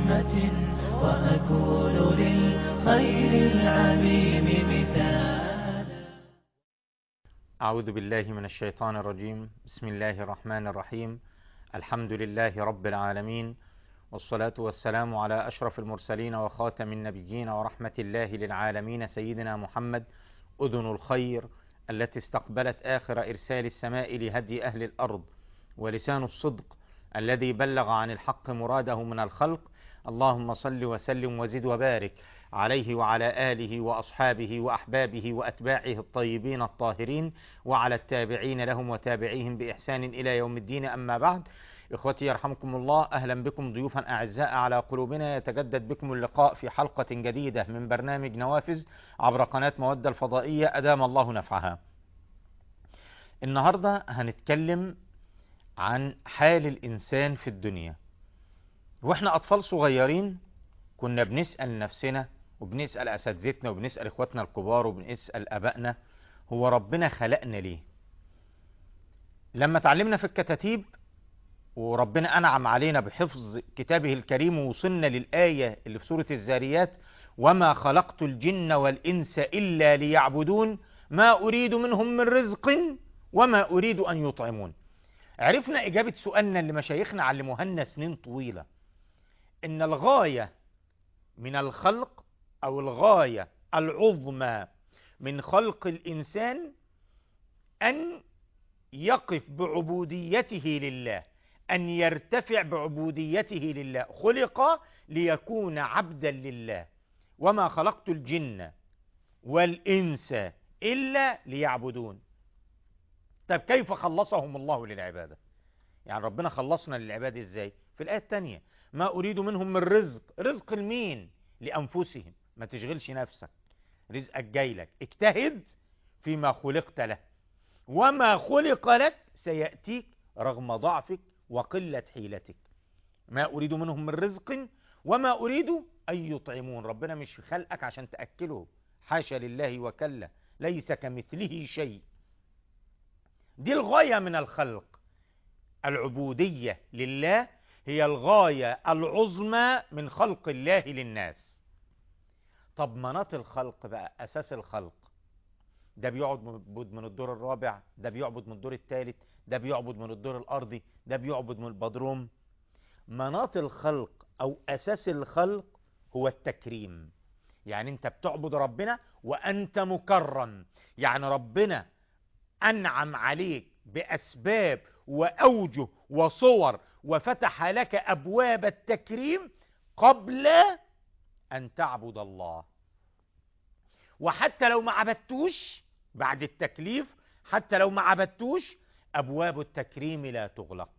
رحمة وأكون للخير العميم مثالا أعوذ بالله من الشيطان الرجيم بسم الله الرحمن الرحيم الحمد لله رب العالمين والصلاة والسلام على أشرف المرسلين وخاتم النبيين ورحمة الله للعالمين سيدنا محمد أذن الخير التي استقبلت آخر إرسال السماء لهدي أهل الأرض ولسان الصدق الذي بلغ عن الحق مراده من الخلق اللهم صل وسلم وزد وبارك عليه وعلى آله وأصحابه وأحبابه وأتباعه الطيبين الطاهرين وعلى التابعين لهم وتابعيهم بإحسان إلى يوم الدين أما بعد إخوتي يرحمكم الله أهلا بكم ضيوفا أعزاء على قلوبنا يتجدد بكم اللقاء في حلقة جديدة من برنامج نوافذ عبر قناة مودة الفضائية أدام الله نفعها النهاردة هنتكلم عن حال الإنسان في الدنيا وإحنا أطفال صغيرين كنا بنسأل نفسنا وبنسأل أساتذتنا وبنسأل إخواتنا الكبار وبنسأل أبائنا هو ربنا خلقنا ليه لما تعلمنا في الكتاتيب وربنا أنعم علينا بحفظ كتابه الكريم ووصلنا للآية اللي في سورة الزاريات وما خلقت الجن والإنس إلا ليعبدون ما أريد منهم من رزق وما أريد أن يطعمون عرفنا إجابة سؤالنا اللي مشايخنا علموها لنا سنين طويلة إن الغاية من الخلق أو الغاية العظمى من خلق الإنسان أن يقف بعبوديته لله أن يرتفع بعبوديته لله خلق ليكون عبدا لله وما خلقت الجن والإنس إلا ليعبدون طب كيف خلصهم الله للعبادة يعني ربنا خلصنا للعبادة إزاي في الآية الثانية ما أريد منهم من رزق رزق المين لأنفسهم ما تشغلش نفسك رزقك جاي لك اجتهد فيما خلقت له وما خلق لك سيأتيك رغم ضعفك وقلة حيلتك ما أريد منهم من رزق وما أريد أن يطعمون ربنا مش في خلقك عشان تأكله حاشا لله وكلا ليس كمثله شيء دي الغاية من الخلق العبودية لله هي الغاية العظمى من خلق الله للناس طب مناط الخلق بقى أساس الخلق ده بيعبد من الدور الرابع ده بيعبد من الدور الثالث ده بيعبد من الدور الأرضي ده بيعبد من البدروم مناط الخلق أو أساس الخلق هو التكريم يعني أنت بتعبد ربنا وأنت مكرم يعني ربنا أنعم عليك بأسباب وأوجه وصور وفتح لك أبواب التكريم قبل أن تعبد الله وحتى لو ما عبدتوش بعد التكليف حتى لو ما عبدتوش أبواب التكريم لا تغلق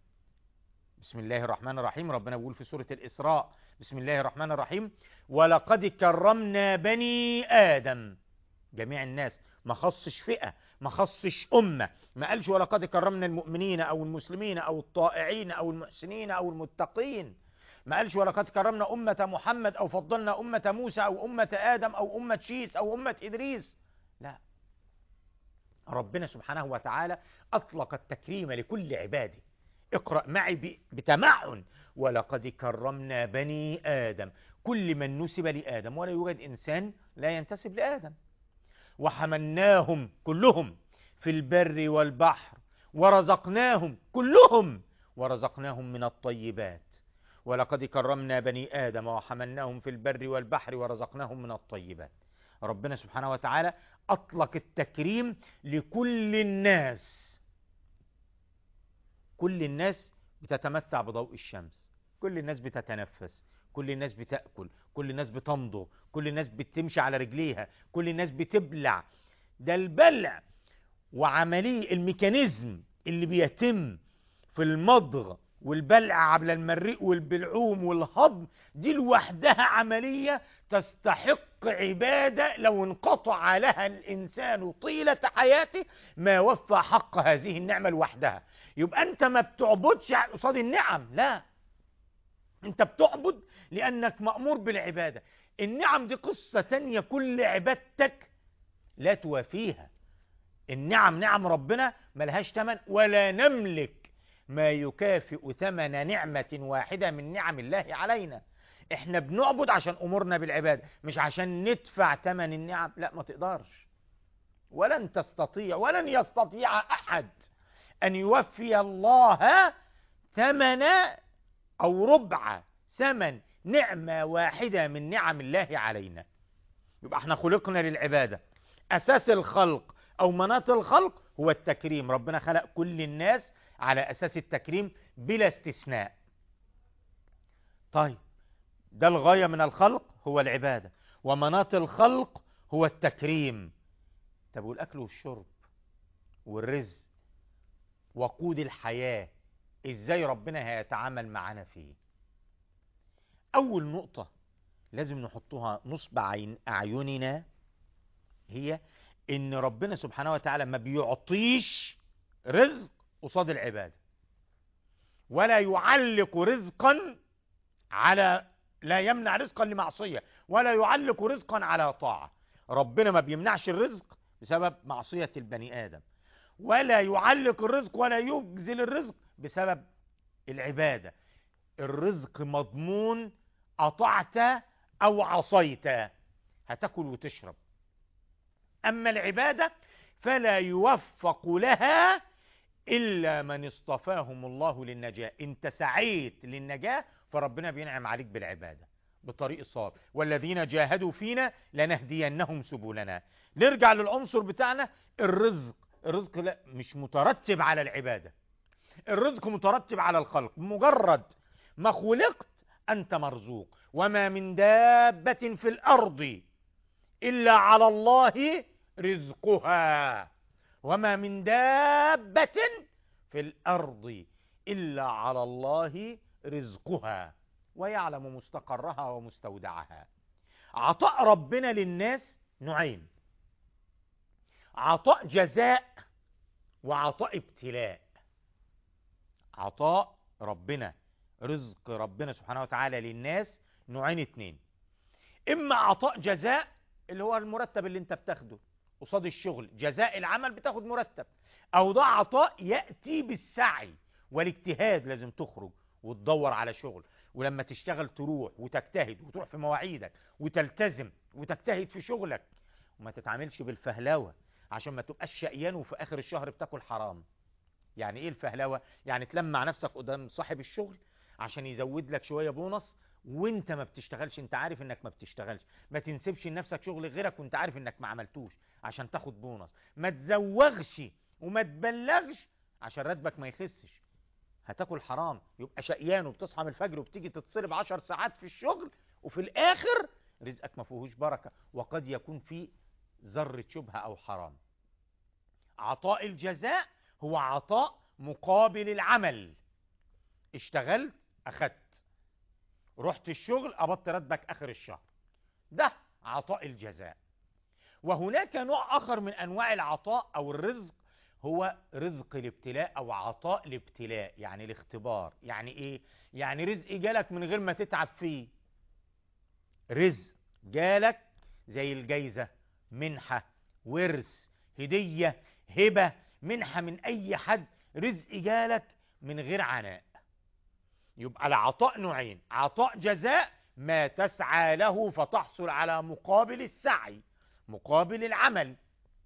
بسم الله الرحمن الرحيم ربنا بيقول في سورة الإسراء بسم الله الرحمن الرحيم ولقد كرمنا بني آدم جميع الناس ما خصش فئة ما خصش أمة ما قالش ولقد كرمنا المؤمنين أو المسلمين أو الطائعين أو المحسنين أو المتقين ما قالش ولقد كرمنا أمة محمد أو فضلنا أمة موسى أو أمة آدم أو أمة شيس أو أمة إدريس لا ربنا سبحانه وتعالى أطلق التكريم لكل عباده اقرأ معي بتمعن ولقد كرمنا بني آدم كل من نسب لآدم ولا يوجد إنسان لا ينتسب لآدم وحملناهم كلهم في البر والبحر ورزقناهم كلهم ورزقناهم من الطيبات ولقد كرمنا بني آدم وحملناهم في البر والبحر ورزقناهم من الطيبات ربنا سبحانه وتعالى أطلق التكريم لكل الناس كل الناس بتتمتع بضوء الشمس كل الناس بتتنفس كل الناس بتأكل كل الناس بتمضغ كل الناس بتمشي على رجليها كل الناس بتبلع ده البلع وعملية الميكانيزم اللي بيتم في المضغ والبلع قبل المريء والبلعوم والهضم دي لوحدها عملية تستحق عبادة لو انقطع لها الإنسان طيلة حياته ما وفى حق هذه النعمة لوحدها يبقى أنت ما بتعبدش قصاد النعم لا أنت بتعبد لأنك مأمور بالعبادة النعم دي قصة تانية كل عبادتك لا توافيها النعم نعم ربنا ملهاش تمن ولا نملك ما يكافئ ثمن نعمة واحدة من نعم الله علينا احنا بنعبد عشان امورنا بالعباده مش عشان ندفع ثمن النعم لا ما تقدرش ولن تستطيع ولن يستطيع احد ان يوفي الله ثمن او ربع ثمن نعمه واحده من نعم الله علينا يبقى احنا خلقنا للعباده اساس الخلق او مناط الخلق هو التكريم ربنا خلق كل الناس على اساس التكريم بلا استثناء طيب ده الغايه من الخلق هو العباده ومناط الخلق هو التكريم طب والاكل والشرب والرزق وقود الحياه ازاي ربنا هيتعامل معانا فيه اول نقطه لازم نحطها نصب عين اعيننا هي ان ربنا سبحانه وتعالى ما بيعطيش رزق قصاد العباده ولا يعلق رزقا على لا يمنع رزقا لمعصيه ولا يعلق رزقا على طاعه ربنا ما بيمنعش الرزق بسبب معصيه البني ادم ولا يعلق الرزق ولا يجزل الرزق بسبب العباده الرزق مضمون اطعت او عصيت هتاكل وتشرب اما العباده فلا يوفق لها الا من اصطفاهم الله للنجاه انت سعيت للنجاه فربنا بينعم عليك بالعباده بطريق الصواب والذين جاهدوا فينا لنهدينهم سبلنا نرجع للعنصر بتاعنا الرزق الرزق لا مش مترتب على العباده الرزق مترتب على الخلق مجرد ما خلقت انت مرزوق وما من دابه في الارض الا على الله رزقها وما من دابه في الارض الا على الله رزقها ويعلم مستقرها ومستودعها عطاء ربنا للناس نوعين عطاء جزاء وعطاء ابتلاء عطاء ربنا رزق ربنا سبحانه وتعالى للناس نوعين اتنين اما عطاء جزاء اللي هو المرتب اللي انت بتاخده قصاد الشغل جزاء العمل بتاخد مرتب او ده عطاء ياتي بالسعي والاجتهاد لازم تخرج وتدور على شغل ولما تشتغل تروح وتجتهد وتروح في مواعيدك وتلتزم وتجتهد في شغلك وما تتعاملش بالفهلوه عشان ما تبقاش شقيان وفي اخر الشهر بتاكل حرام يعني ايه الفهلوه يعني تلمع نفسك قدام صاحب الشغل عشان يزود لك شويه بونص وانت ما بتشتغلش انت عارف انك ما بتشتغلش ما تنسبش لنفسك شغل غيرك وانت عارف انك ما عملتوش عشان تاخد بونص ما تزوغش وما تبلغش عشان راتبك ما يخسش هتاكل حرام يبقى شقيان وبتصحى من الفجر وبتيجي تتصرف عشر ساعات في الشغل وفي الاخر رزقك ما فيهوش بركه وقد يكون في ذره شبهه او حرام عطاء الجزاء هو عطاء مقابل العمل اشتغلت اخدت رحت الشغل قبضت راتبك اخر الشهر ده عطاء الجزاء وهناك نوع اخر من انواع العطاء او الرزق هو رزق الابتلاء او عطاء الابتلاء يعني الاختبار يعني ايه يعني رزق جالك من غير ما تتعب فيه رزق جالك زي الجايزه منحه ورث هديه هبه منحه من اي حد رزق جالك من غير عناء يبقى العطاء نوعين عطاء جزاء ما تسعى له فتحصل على مقابل السعي مقابل العمل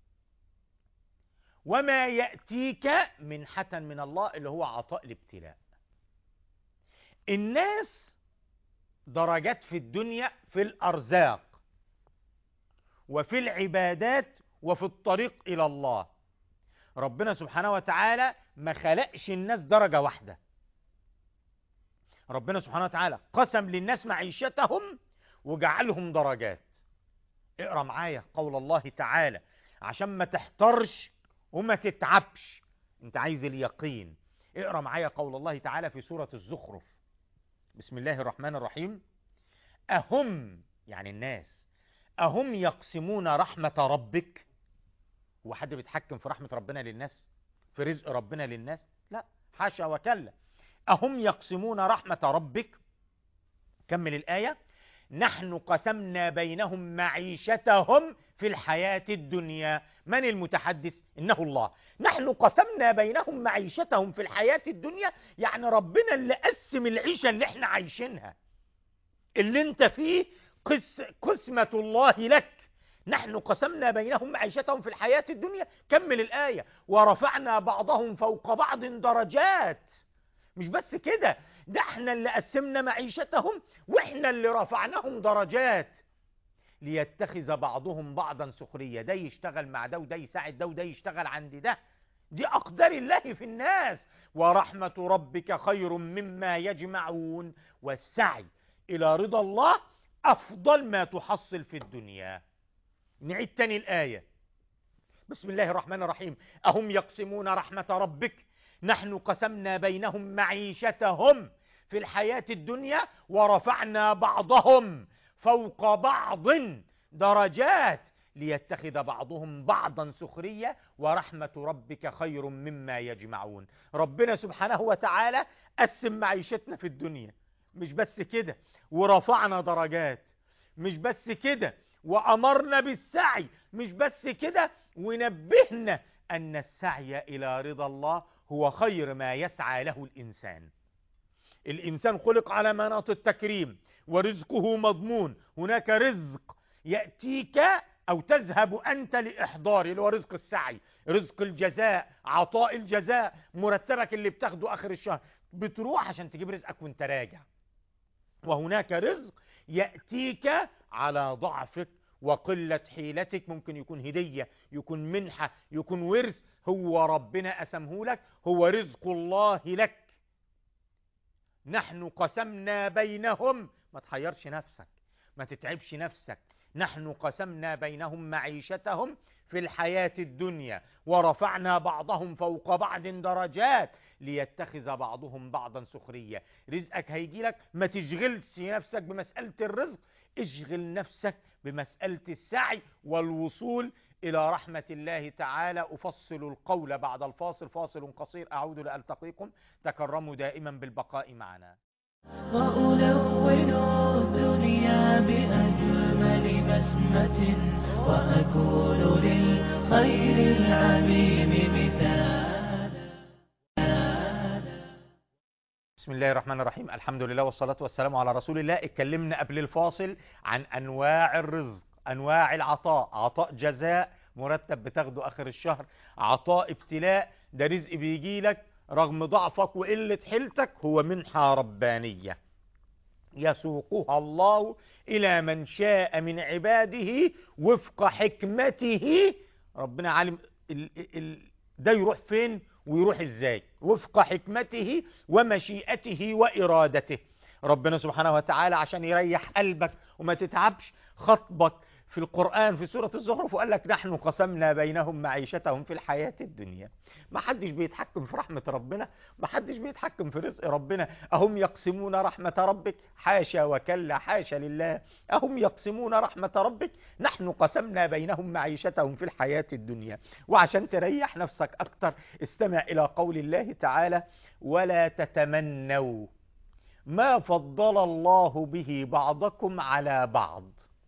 وما يأتيك منحة من الله اللي هو عطاء الابتلاء الناس درجات في الدنيا في الأرزاق وفي العبادات وفي الطريق إلى الله ربنا سبحانه وتعالى ما خلقش الناس درجة واحدة ربنا سبحانه وتعالى قسم للناس معيشتهم وجعلهم درجات اقرا معايا قول الله تعالى عشان ما تحترش وما تتعبش انت عايز اليقين اقرا معايا قول الله تعالى في سورة الزخرف بسم الله الرحمن الرحيم أهم يعني الناس أهم يقسمون رحمة ربك هو حد بيتحكم في رحمة ربنا للناس في رزق ربنا للناس لا حاشا وكلا أهم يقسمون رحمة ربك كمل الآية نحن قسمنا بينهم معيشتهم في الحياة الدنيا من المتحدث إنه الله نحن قسمنا بينهم معيشتهم في الحياة الدنيا يعني ربنا اللي قسم العيشة اللي احنا عايشينها اللي انت فيه قس قسمة الله لك نحن قسمنا بينهم معيشتهم في الحياة الدنيا كمل الآية ورفعنا بعضهم فوق بعض درجات مش بس كده ده احنا اللي قسمنا معيشتهم واحنا اللي رفعناهم درجات ليتخذ بعضهم بعضا سخرية ده يشتغل مع ده وده يساعد ده وده يشتغل عند ده دي أقدار الله في الناس ورحمة ربك خير مما يجمعون والسعي إلى رضا الله أفضل ما تحصل في الدنيا نعيد تاني الآية بسم الله الرحمن الرحيم أهم يقسمون رحمة ربك نحن قسمنا بينهم معيشتهم في الحياة الدنيا ورفعنا بعضهم فوق بعض درجات ليتخذ بعضهم بعضا سخرية ورحمة ربك خير مما يجمعون ربنا سبحانه وتعالى قسم معيشتنا في الدنيا مش بس كده ورفعنا درجات مش بس كده وأمرنا بالسعي مش بس كده ونبهنا أن السعي إلى رضا الله هو خير ما يسعى له الإنسان الإنسان خلق على مناط التكريم ورزقه مضمون هناك رزق يأتيك أو تذهب أنت لإحضار اللي هو رزق السعي رزق الجزاء عطاء الجزاء مرتبك اللي بتاخده آخر الشهر بتروح عشان تجيب رزقك وانت راجع وهناك رزق يأتيك على ضعفك وقلة حيلتك ممكن يكون هدية يكون منحة يكون ورث هو ربنا أسمه لك هو رزق الله لك نحن قسمنا بينهم ما تحيرش نفسك ما تتعبش نفسك نحن قسمنا بينهم معيشتهم في الحياة الدنيا ورفعنا بعضهم فوق بعض درجات ليتخذ بعضهم بعضا سخرية رزقك هيجي لك ما تشغلش نفسك بمسألة الرزق اشغل نفسك بمسألة السعي والوصول إلى رحمة الله تعالى أفصل القول بعد الفاصل فاصل قصير أعود لألتقيكم تكرموا دائما بالبقاء معنا وألون الدنيا بأجمل بسمة وأكون للخير العميم مثالا بسم الله الرحمن الرحيم الحمد لله والصلاة والسلام على رسول الله اتكلمنا قبل الفاصل عن أنواع الرزق أنواع العطاء عطاء جزاء مرتب بتاخده آخر الشهر عطاء ابتلاء ده رزق بيجي لك رغم ضعفك وقلة حيلتك هو منحة ربانية يسوقها الله إلى من شاء من عباده وفق حكمته ربنا عالم ال ال ده يروح فين ويروح ازاي وفق حكمته ومشيئته وإرادته ربنا سبحانه وتعالى عشان يريح قلبك وما تتعبش خطبك في القرآن في سورة الزخرف وقال لك نحن قسمنا بينهم معيشتهم في الحياة الدنيا ما حدش بيتحكم في رحمة ربنا ما حدش بيتحكم في رزق ربنا أهم يقسمون رحمة ربك حاشا وكلا حاشا لله أهم يقسمون رحمة ربك نحن قسمنا بينهم معيشتهم في الحياة الدنيا وعشان تريح نفسك أكتر استمع إلى قول الله تعالى ولا تتمنوا ما فضل الله به بعضكم على بعض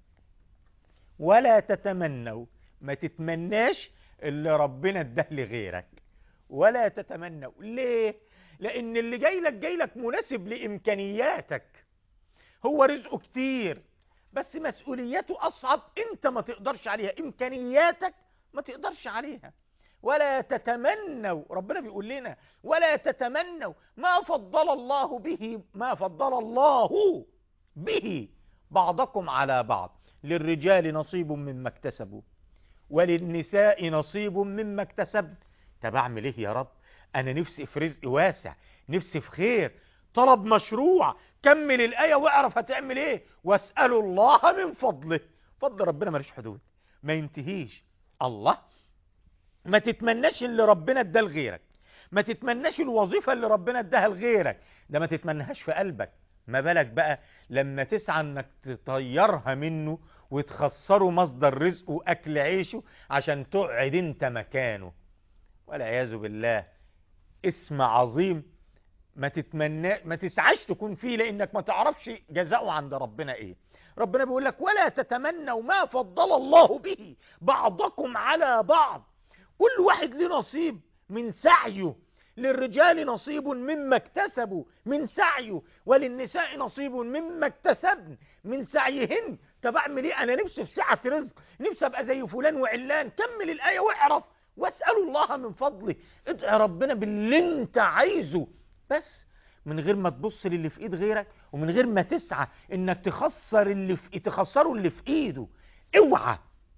ولا تتمنوا ما تتمناش اللي ربنا اداه لغيرك ولا تتمنوا ليه لان اللي جاي لك جاي لك مناسب لامكانياتك هو رزقه كتير بس مسؤولياته اصعب انت ما تقدرش عليها امكانياتك ما تقدرش عليها ولا تتمنوا ربنا بيقول لنا ولا تتمنوا ما فضل الله به ما فضل الله به بعضكم على بعض للرجال نصيب مما اكتسبوا وللنساء نصيب مما اكتسبن طب اعمل ايه يا رب انا نفسي في رزق واسع نفسي في خير طلب مشروع كمل الايه واعرف هتعمل ايه واسالوا الله من فضله فضل ربنا ملوش حدود ما ينتهيش الله ما تتمناش اللي ربنا اداه لغيرك ما تتمناش الوظيفه اللي ربنا اداها لغيرك ده ما تتمناهاش في قلبك ما بالك بقى لما تسعى انك تطيرها منه وتخسره مصدر رزقه واكل عيشه عشان تقعد انت مكانه والعياذ بالله اسم عظيم ما تتمنى ما تسعاش تكون فيه لانك ما تعرفش جزاؤه عند ربنا ايه ربنا بيقول لك ولا تتمنوا ما فضل الله به بعضكم على بعض كل واحد له نصيب من سعيه للرجال نصيب مما اكتسبوا من سعيه وللنساء نصيب مما اكتسبن من سعيهن طب اعمل ايه انا نفسي في سعه رزق نفسي ابقى زي فلان وعلان كمل الايه واعرف واسالوا الله من فضله ادعي ربنا باللي انت عايزه بس من غير ما تبص للي في ايد غيرك ومن غير ما تسعى انك تخسر اللي في تخسره اللي في ايده اوعى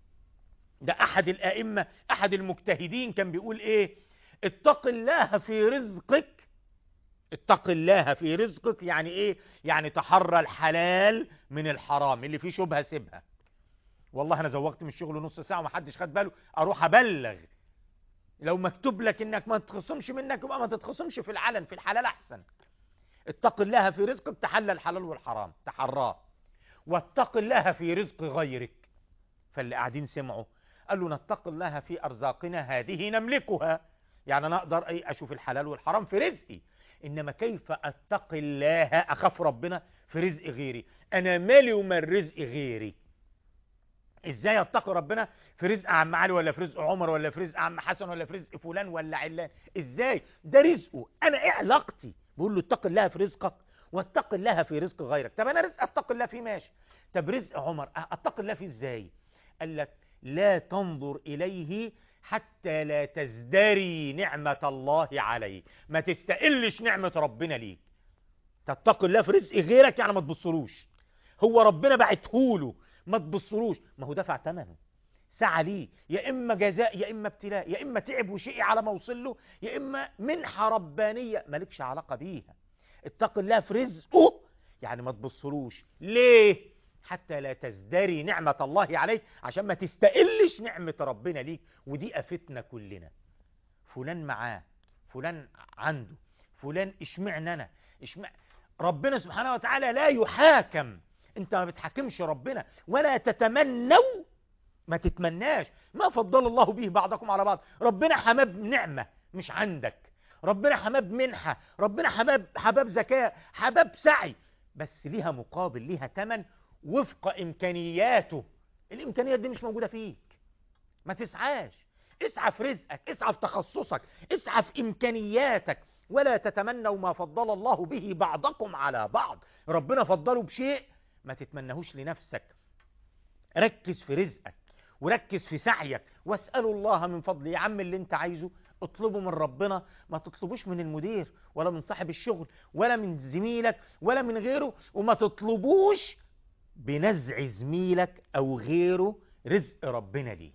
ده احد الائمه احد المجتهدين كان بيقول ايه اتق الله في رزقك اتق الله في رزقك يعني ايه يعني تحرى الحلال من الحرام اللي فيه شبهه سيبها والله انا زوقت من الشغل نص ساعه ومحدش خد باله اروح ابلغ لو مكتوب لك انك ما تخصمش منك يبقى ما تتخصمش في العلن في الحلال احسن اتق الله في رزقك تحلى الحلال والحرام تحراه واتق الله في رزق غيرك فاللي قاعدين سمعوا قالوا نتق الله في ارزاقنا هذه نملكها يعني انا اقدر اي اشوف الحلال والحرام في رزقي انما كيف اتقي الله اخاف ربنا في رزق غيري انا مالي ومال رزق غيري ازاي اتقي ربنا في رزق عم علي ولا في رزق عمر ولا في رزق عم حسن ولا في رزق فلان ولا علان ازاي ده رزقه انا ايه علاقتي بقول له اتق الله في رزقك واتق الله في رزق غيرك طب انا رزق اتق الله فيه ماشي طب رزق عمر اتق الله فيه ازاي قال لك لا تنظر اليه حتى لا تزدري نعمة الله عليك ما تستقلش نعمة ربنا ليك تتقي الله في رزق غيرك يعني ما تبصلوش هو ربنا بعتهوله ما تبصلوش ما هو دفع ثمنه سعى ليه يا اما جزاء يا اما ابتلاء يا اما تعب وشقي على ما وصل له يا اما منحه ربانيه مالكش علاقه بيها اتق الله في رزقه يعني ما تبصلوش ليه حتى لا تزدري نعمة الله عليك عشان ما تستقلش نعمة ربنا ليك ودي افتنا كلنا فلان معاه فلان عنده فلان اشمعنى انا اشمع ربنا سبحانه وتعالى لا يحاكم انت ما بتحاكمش ربنا ولا تتمنوا ما تتمناش ما فضل الله به بعضكم على بعض ربنا حماه بنعمة مش عندك ربنا حماه بمنحة ربنا حماه حباب ذكاء حباب سعي بس ليها مقابل ليها تمن وفق إمكانياته الإمكانيات دي مش موجودة فيك ما تسعاش اسعى في رزقك اسعى في تخصصك اسعى في إمكانياتك ولا تتمنوا ما فضل الله به بعضكم على بعض ربنا فضله بشيء ما تتمنهوش لنفسك ركز في رزقك وركز في سعيك واسألوا الله من فضله يا عم اللي انت عايزه اطلبه من ربنا ما تطلبوش من المدير ولا من صاحب الشغل ولا من زميلك ولا من غيره وما تطلبوش بنزع زميلك او غيره رزق ربنا ليه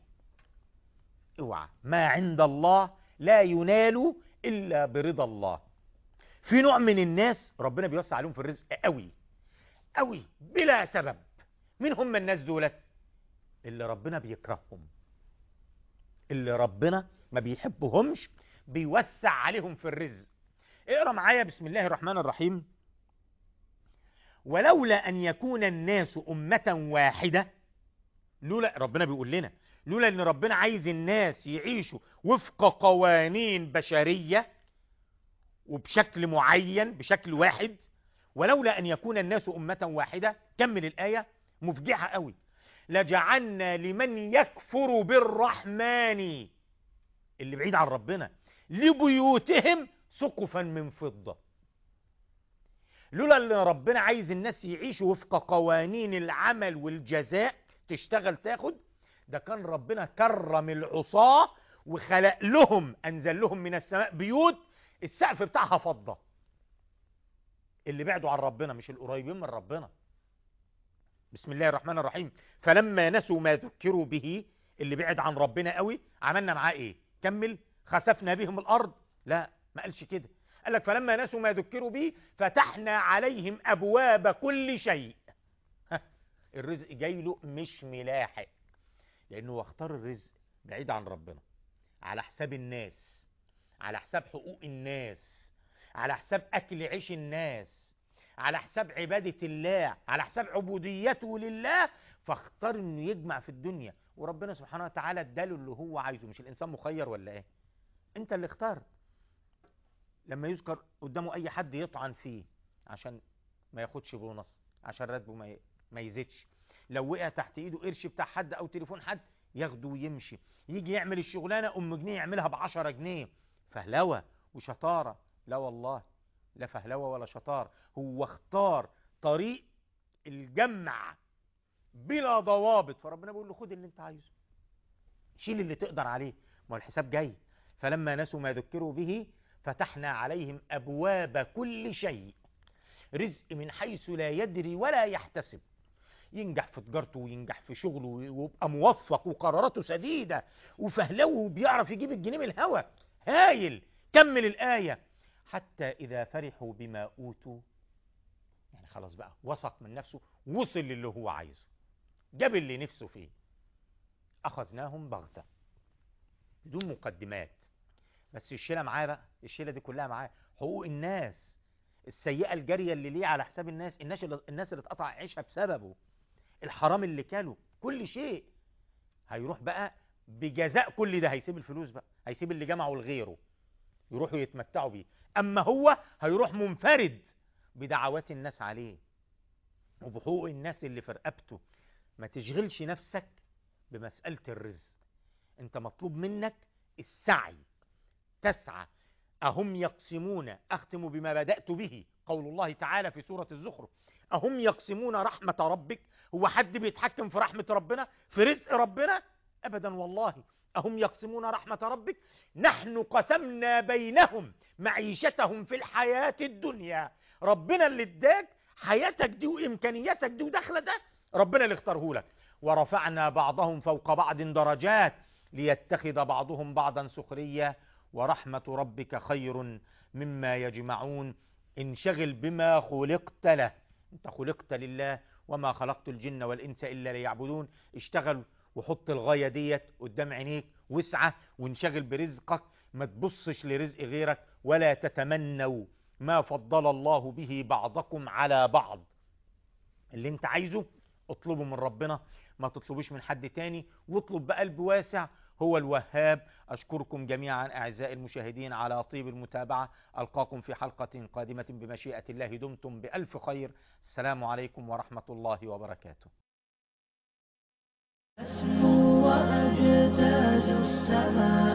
اوعى ما عند الله لا ينال الا برضا الله في نوع من الناس ربنا بيوسع عليهم في الرزق قوي قوي بلا سبب مين هم الناس دولت اللي ربنا بيكرههم اللي ربنا ما بيحبهمش بيوسع عليهم في الرزق اقرا معايا بسم الله الرحمن الرحيم ولولا ان يكون الناس امه واحده لولا ربنا بيقول لنا لولا ان ربنا عايز الناس يعيشوا وفق قوانين بشريه وبشكل معين بشكل واحد ولولا ان يكون الناس امه واحده كمل الايه مفجعه قوي لجعلنا لمن يكفر بالرحمن اللي بعيد عن ربنا لبيوتهم سقفا من فضة لولا ان ربنا عايز الناس يعيشوا وفق قوانين العمل والجزاء تشتغل تاخد ده كان ربنا كرم العصاة وخلق لهم انزل لهم من السماء بيوت السقف بتاعها فضة اللي بعدوا عن ربنا مش القريبين من ربنا بسم الله الرحمن الرحيم فلما نسوا ما ذكروا به اللي بعد عن ربنا قوي عملنا معاه ايه كمل خسفنا بهم الارض لا ما قالش كده قال لك فلما نسوا ما ذكروا به فتحنا عليهم ابواب كل شيء ها، الرزق جاي له مش ملاحق لانه هو اختار الرزق بعيد عن ربنا على حساب الناس على حساب حقوق الناس على حساب اكل عيش الناس على حساب عبادة الله على حساب عبوديته لله فاختار انه يجمع في الدنيا وربنا سبحانه وتعالى اداله اللي هو عايزه مش الانسان مخير ولا ايه انت اللي اخترت لما يذكر قدامه اي حد يطعن فيه عشان ما ياخدش بونص عشان راتبه ما ي- ما يزيدش لو وقع تحت ايده قرش بتاع حد او تليفون حد ياخده ويمشي يجي يعمل الشغلانه ام جنيه يعملها ب 10 جنيه فهلوه وشطارة لا والله لا فهلوة ولا شطار هو اختار طريق الجمع بلا ضوابط فربنا بيقول له خد اللي انت عايزه شيل اللي تقدر عليه ما هو الحساب جاي فلما نسوا ما ذكروا به فتحنا عليهم أبواب كل شيء رزق من حيث لا يدري ولا يحتسب ينجح في تجارته وينجح في شغله ويبقى موفق وقراراته سديدة وفهلوه وبيعرف يجيب الجنيه من الهوا هايل كمل الآية حتى إذا فرحوا بما أوتوا يعني خلاص بقى وثق من نفسه وصل للي هو عايزه جاب اللي نفسه فيه أخذناهم بغتة بدون مقدمات بس الشيلة معاه بقى الشيلة دي كلها معاه حقوق الناس السيئة الجارية اللي ليه على حساب الناس الناس اللي, الناس اللي اتقطع عيشها بسببه الحرام اللي كاله كل شيء هيروح بقى بجزاء كل ده هيسيب الفلوس بقى هيسيب اللي جمعه لغيره يروحوا يتمتعوا بيه اما هو هيروح منفرد بدعوات الناس عليه وبحقوق الناس اللي في رقبته ما تشغلش نفسك بمسألة الرزق انت مطلوب منك السعي تسعى أهم يقسمون أختم بما بدأت به قول الله تعالى في سورة الزخرف أهم يقسمون رحمة ربك هو حد بيتحكم في رحمة ربنا في رزق ربنا أبدا والله أهم يقسمون رحمة ربك نحن قسمنا بينهم معيشتهم في الحياة الدنيا ربنا اللي اداك حياتك دي وإمكانياتك دي ودخل ده ربنا اللي اختاره لك ورفعنا بعضهم فوق بعض درجات ليتخذ بعضهم بعضا سخريا ورحمة ربك خير مما يجمعون انشغل بما خلقت له انت خلقت لله وما خلقت الجن والإنس إلا ليعبدون اشتغل وحط الغاية ديت قدام عينيك واسعى وانشغل برزقك ما تبصش لرزق غيرك ولا تتمنوا ما فضل الله به بعضكم على بعض اللي انت عايزه اطلبه من ربنا ما تطلبوش من حد تاني واطلب بقلب واسع هو الوهاب أشكركم جميعا أعزائي المشاهدين على طيب المتابعة ألقاكم في حلقة قادمة بمشيئة الله دمتم بألف خير السلام عليكم ورحمة الله وبركاته أسمو وأجتاز السماء